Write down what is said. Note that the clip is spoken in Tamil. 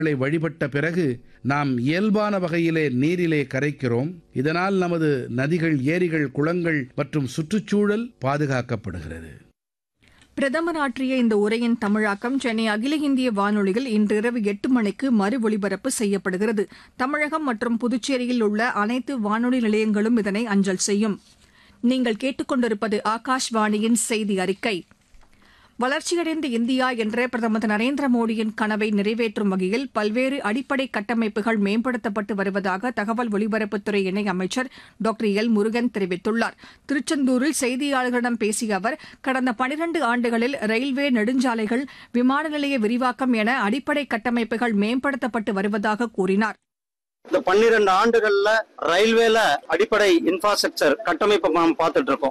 களை வழிபட்ட பிறகு நாம் இயல்பான வகையிலே நீரிலே கரைக்கிறோம் இதனால் நமது நதிகள் ஏரிகள் குளங்கள் மற்றும் சுற்றுச்சூழல் பாதுகாக்கப்படுகிறது பிரதமர் ஆற்றிய இந்த உரையின் தமிழாக்கம் சென்னை அகில இந்திய வானொலியில் இன்றிரவு எட்டு மணிக்கு மறு ஒலிபரப்பு செய்யப்படுகிறது தமிழகம் மற்றும் புதுச்சேரியில் உள்ள அனைத்து வானொலி நிலையங்களும் இதனை அஞ்சல் செய்யும் நீங்கள் கேட்டுக்கொண்டிருப்பது ஆகாஷ்வாணியின் செய்தி அறிக்கை வளர்ச்சியடைந்த இந்தியா என்ற பிரதமர் திரு நரேந்திர மோடியின் கனவை நிறைவேற்றும் வகையில் பல்வேறு அடிப்படை கட்டமைப்புகள் மேம்படுத்தப்பட்டு வருவதாக தகவல் ஒலிபரப்புத்துறை இணை அமைச்சர் டாக்டர் எல் முருகன் தெரிவித்துள்ளார் திருச்செந்தூரில் செய்தியாளர்களிடம் பேசிய அவர் கடந்த பனிரண்டு ஆண்டுகளில் ரயில்வே நெடுஞ்சாலைகள் விமான நிலைய விரிவாக்கம் என அடிப்படை கட்டமைப்புகள் மேம்படுத்தப்பட்டு வருவதாக கூறினார் இந்த பன்னிரண்டு ஆண்டுகள்ல ரயில்வேல அடிப்படை இன்ஃப்ராஸ்ட்ரக்சர் கட்டமைப்பை நாம் பார்த்துட்டு இருக்கோம்